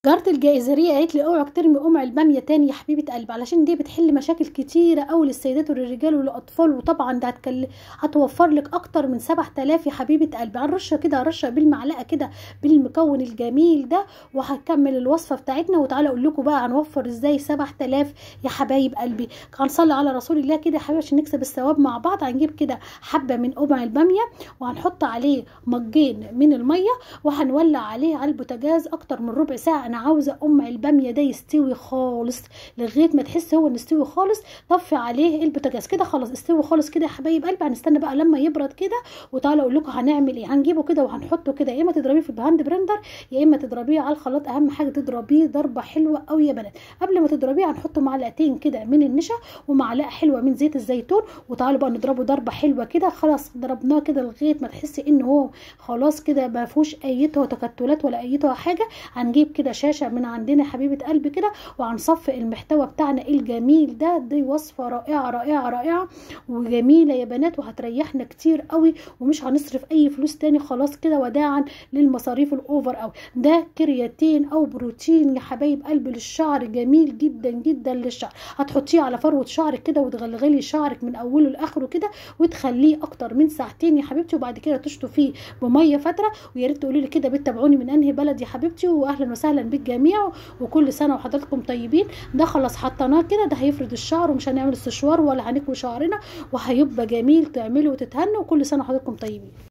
جارتي الجائزريه قالت لي اوعك ترمي قمع الباميه تاني يا حبيبه قلبي علشان دي بتحل مشاكل كتيره قوي للسيدات وللرجال وللاطفال وطبعا ده هتكل... هتوفر لك اكتر من 7000 يا حبيبه قلبي هنرشه كده هرشه بالمعلقه كده بالمكون الجميل ده وهكمل الوصفه بتاعتنا وتعالى اقول لكم بقى هنوفر ازاي 7000 يا حبايب قلبي هنصلي على رسول الله كده يا حبيبي عشان نكسب الثواب مع بعض هنجيب كده حبه من قمع الباميه وهنحط عليه مجين من الميه وهنولع عليه على البوتاجاز اكتر من ربع ساعه انا عاوزه قمع الباميه ده يستوي خالص لغايه ما تحس هو انه استوي خالص طفي عليه البوتاجاز كده خلاص استوي خالص كده يا حبايب قلبي هنستنى بقى لما يبرد كده وتعالى اقول لكم هنعمل ايه هنجيبه كده وهنحطه كده يا اما تضربيه في الهاند برندر يا اما تضربيه على الخلاط اهم حاجه تضربيه ضربه حلوه قوي يا بنات قبل ما تضربيه هنحط معلقتين كده من النشا ومعلقه حلوه من زيت الزيتون وتعالوا بقى نضربه ضربه حلوه كده خلاص ضربناه كده لغايه ما تحسي ان هو خلاص كده ما فيهوش ايته تكتلات ولا ايته حاجه هنجيب كده شاشه من عندنا حبيبه قلبي كده وهنصفي المحتوى بتاعنا الجميل ده دي وصفه رائعه رائعه رائعه وجميله يا بنات وهتريحنا كتير قوي ومش هنصرف اي فلوس تاني خلاص كده وداعا للمصاريف الاوفر قوي ده كرياتين او بروتين يا حبايب قلبي للشعر جميل جدا جدا للشعر هتحطيه على فروه شعرك كده وتغلغلي شعرك من اوله لاخره كده وتخليه اكتر من ساعتين يا حبيبتي وبعد كده تشطفيه بميه فتره ويا ريت تقولي لي كده بتتابعوني من انهي بلد يا حبيبتي واهلا وسهلا بالجميع وكل سنه وحضراتكم طيبين ده خلاص حطيناه كده ده هيفرد الشعر ومش هنعمل استشوار ولا هنكوي شعرنا وهيبقى جميل تعملي وتتهنوا وكل سنه وحضراتكم طيبين